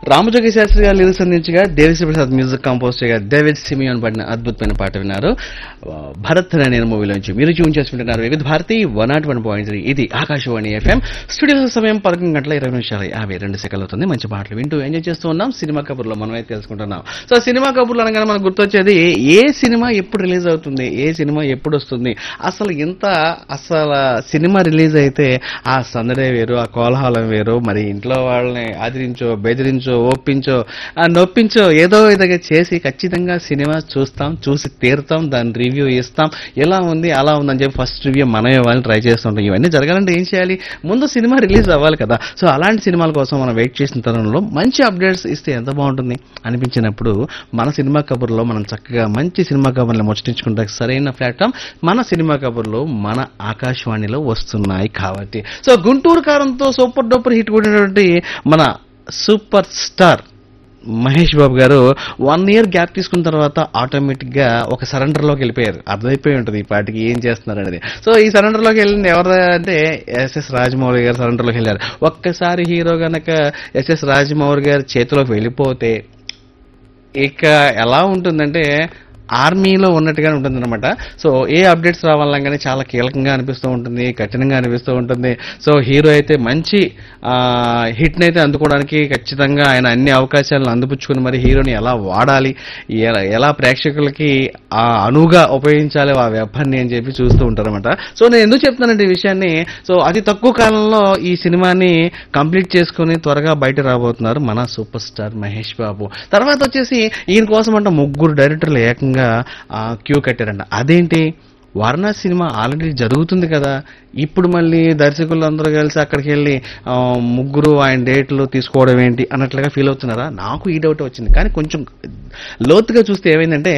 రామజోగి శాస్త్రి గారు లిరిక్స్ అందించగా Devisri Prasad music compose చేయగా డేవిడ్ సిమియోన్ పడిన అద్భుతమైన పాట విన్నారు ఆ, భరత్ అనే మూవీలోంచి మీరు ట్యూన్ చేసుకుంటున్నారు Vividh Bharati one nought one point three ఇది ఆకాశవాణి ఎఫ్ఎం స్టూడియో సమయం పదకొండు గంటల ఇరవై నిమిషాలు యాభై రెండు సెకండ్లు అవుతుంది మంచి పాటలు వింటూ ఎంజాయ్ చేస్తూ ఉన్నాం సినిమా కబుర్లో మనం అయితే తెలుసుకుంటున్నాం సో సినిమా కబుర్లు అనగానే మనకు గుర్తొచ్చేది ఏ సినిమా ఎప్పుడు రిలీజ్ అవుతుంది ఏ సినిమా ఎప్పుడు వస్తుంది అసలు ఇంత అసలు సినిమా రిలీజ్ అయితే ఆ సందడే వేరు ఆ కోలాహలం వేరు మరి ఇంట్లో వాళ్ళని ఆదరించో బెదిరించో ఒప్పించో ఆ నొప్పించో ఏదో విధంగా చేసి ఖచ్చితంగా సినిమా చూస్తాం చూసి తీరుతాం దాని రివ్యూ ఇస్తాం ఎలా ఉంది అలా ఉందని చెప్పి ఫస్ట్ రివ్యూ మనం ఇవ్వాలని ట్రై చేస్తుంటాం ఇవన్నీ జరగాలంటే ఏం చేయాలి ముందు సినిమా రిలీజ్ అవ్వాలి కదా సో అలాంటి సినిమాల కోసం మనం వెయిట్ చేసిన తరుణంలో మంచి అప్డేట్స్ ఇస్తే ఎంత బాగుంటుంది అనిపించినప్పుడు మన సినిమా కబుర్లో మనం చక్కగా మంచి సినిమా కబుర్లు ముచ్చటించుకుంటే సరైన ప్లాట్ఫామ్ మన సినిమా కబుర్లు మన ఆకాశవాణిలో వస్తున్నాయి కాబట్టి సో గుంటూరు కారంతో సూపర్ డూపర్ హిట్ కొట్టినటువంటి మన సూపర్ స్టార్ మహేష్ బాబు గారు వన్ ఇయర్ గ్యాప్ తీసుకున్న తర్వాత ఆటోమేటిక్ గా ఒక సరెండర్ లోకి వెళ్ళిపోయారు అర్థమైపోయి ఉంటుంది ఈ పాటికి ఏం చేస్తున్నారు అనేది సో ఈ సరెండర్ లోకి వెళ్ళింది ఎవరు అంటే ఎస్ఎస్ రాజమౌళి గారు సరెండర్ లోకి వెళ్ళారు ఒక్కసారి హీరో గనక ఎస్ఎస్ రాజమౌళి గారి చేతిలోకి వెళ్ళిపోతే ఇక ఎలా ఉంటుందంటే ఆర్మీలో ఉన్నట్టుగానే ఉంటుంది అనమాట సో ఏ అప్డేట్స్ రావాలంగానే చాలా కీలకంగా అనిపిస్తూ ఉంటుంది కఠినంగా అనిపిస్తూ ఉంటుంది సో హీరో అయితే మంచి హిట్ని అయితే అందుకోవడానికి ఖచ్చితంగా ఆయన అన్ని అవకాశాలను అందిపుచ్చుకుని మరి హీరోని ఎలా వాడాలి ఎలా- ఎలా ప్రేక్షకులకి ఆ అనువుగా ఉపయోగించాలి ఆ వెపన్ని అని చెప్పి చూస్తూ ఉంటారన్నమాట సో నేను ఎందుకు చెప్తున్నానంటే ఈ విషయాన్ని సో అతి తక్కువ కాలంలో ఈ సినిమాని కంప్లీట్ చేసుకుని త్వరగా బయట రాబోతున్నారు మన సూపర్ స్టార్ మహేష్ బాబు తర్వాత వచ్చేసి ఈయన కోసం అంట ముగ్గురు డైరెక్టర్లు ఏకంగా ఆ, క్యూ కట్టారంట అదేంటి వారణాసి సినిమా ఆల్రెడీ జరుగుతుంది కదా ఇప్పుడు మళ్ళీ దర్శకులు అందరూ కలిసి అక్కడికి వెళ్ళి ఆ, ముగ్గురు ఆయన డేట్లు తీసుకోవడం ఏంటి అన్నట్లుగా ఫీల్ అవుతున్నారా నాకు ఈ డౌట్ వచ్చింది కానీ కొంచెం లోతుగా చూస్తే ఏమైందంటే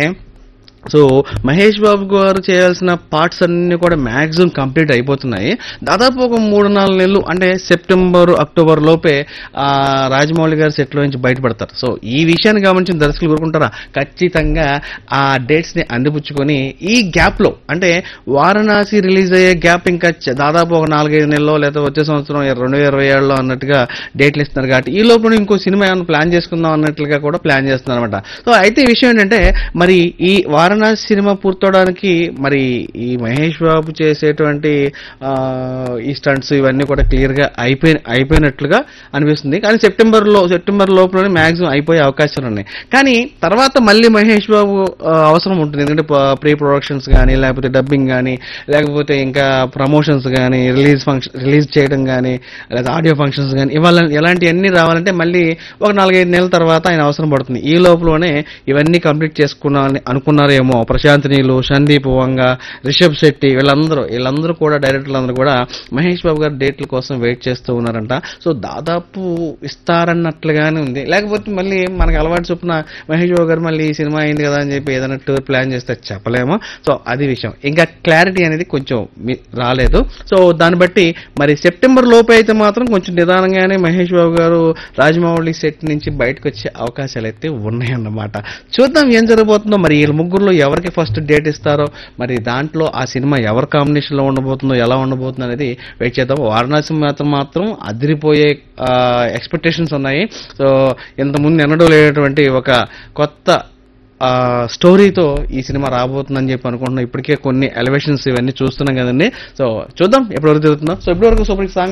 సో మహేష్ బాబు గారు చేయాల్సిన పార్ట్స్ అన్ని కూడా మ్యాక్సిమం కంప్లీట్ అయిపోతున్నాయి దాదాపు ఒక మూడు నాలుగు నెలలు అంటే సెప్టెంబర్ అక్టోబర్ లోపే ఆ, రాజమౌళి గారు సెట్లో నుంచి బయటపడతారు సో ఈ విషయాన్ని గమనించిన దర్శకులు కోరుకుంటారా ఖచ్చితంగా ఆ డేట్స్ ని అందిపుచ్చుకొని ఈ గ్యాప్ లో అంటే వారణాసి రిలీజ్ అయ్యే గ్యాప్ ఇంకా చ- దాదాపు ఒక నాలుగైదు నెలలో లేదా వచ్చే సంవత్సరం రెండు వేల ఇరవై ఏడులో అన్నట్టుగా డేట్లు ఇస్తున్నారు కాబట్టి ఈ లోపల ఇంకో సినిమా ఏమైనా ప్లాన్ చేసుకుందాం అన్నట్లుగా కూడా ప్లాన్ చేస్తున్నారు అనమాట సో అయితే ఈ విషయం ఏంటంటే మరి ఈ వారణాసి సినిమా పూర్తవడానికి మరి ఈ మహేష్ బాబు చేసేటువంటి ఆ, ఈ స్టంట్స్ ఇవన్నీ కూడా క్లియర్ గా అయిపోయి అయిపోయినట్లుగా అనిపిస్తుంది కానీ సెప్టెంబర్ లో సెప్టెంబర్ లోపలనే మాక్సిమం అయిపోయే అవకాశాలు ఉన్నాయి కానీ తర్వాత మళ్ళీ మహేష్ బాబు ఆ, అవసరం ఉంటుంది ఎందుకంటే ప్రీ ప్రొడక్షన్స్ కానీ లేకపోతే డబ్బింగ్ కానీ లేకపోతే ఇంకా ప్రమోషన్స్ కానీ రిలీజ్ ఫంక్షన్ రిలీజ్ చేయడం కానీ లేదా ఆడియో ఫంక్షన్స్ కానీ ఇవాళ ఎలాంటివన్నీ రావాలంటే మళ్ళీ ఒక నాలుగైదు నెలల తర్వాత ఆయన అవసరం పడుతుంది ఈ లోపలనే ఇవన్నీ కంప్లీట్ చేసుకున్నారని అనుకున్నారేమో ప్రశాంత్ నీలు సందీప్ వంగ రిషబ్ శెట్టి వీళ్ళందరూ వీళ్ళందరూ కూడా డైరెక్టర్లు అందరూ కూడా మహేష్ బాబు గారి డేట్ల కోసం వెయిట్ చేస్తూ ఉన్నారంట సో దాదాపు ఇస్తారన్నట్లుగానే ఉంది లేకపోతే మళ్ళీ మనకి అలవాటు చొప్పున మహేష్ బాబు గారు మళ్ళీ ఈ సినిమా అయింది కదా అని చెప్పి ఏదైనా టూర్ ప్లాన్ చేస్తే చెప్పలేము సో అది విషయం ఇంకా క్లారిటీ అనేది కొంచెం మీ- రాలేదు సో దాన్ని బట్టి మరి సెప్టెంబర్ లోపు అయితే మాత్రం కొంచెం నిదానంగానే మహేష్ బాబు గారు రాజమౌళి సెట్ నుంచి బయటకు వచ్చే అవకాశాలు అయితే ఉన్నాయన్నమాట చూద్దాం ఏం జరగబోతుందో మరి వీళ్ళ ముగ్గురులో ఎవరికి ఫస్ట్ డేట్ ఇస్తారో మరి దాంట్లో ఆ సినిమా ఎవరి కాంబినేషన్ లో ఉండబోతుందో ఎలా ఉండబోతుందో అనేది వెయిట్ చేద్దాం వారణాసి మాత్రం మాత్రం అదిరిపోయే ఎక్స్పెక్టేషన్స్ ఉన్నాయి సో ఇంతకుముందు ఎన్నడూ లేనటువంటి ఒక కొత్త ఆ, స్టోరీతో ఈ సినిమా రాబోతుందని చెప్పి అనుకుంటున్నాం ఇప్పటికే కొన్ని ఎలివేషన్స్ ఇవన్నీ చూస్తున్నాం కదండి సో చూద్దాం ఎప్పటివరకు జరుగుతుందో సో ఇప్పటివరకు సూపర్ సాంగ్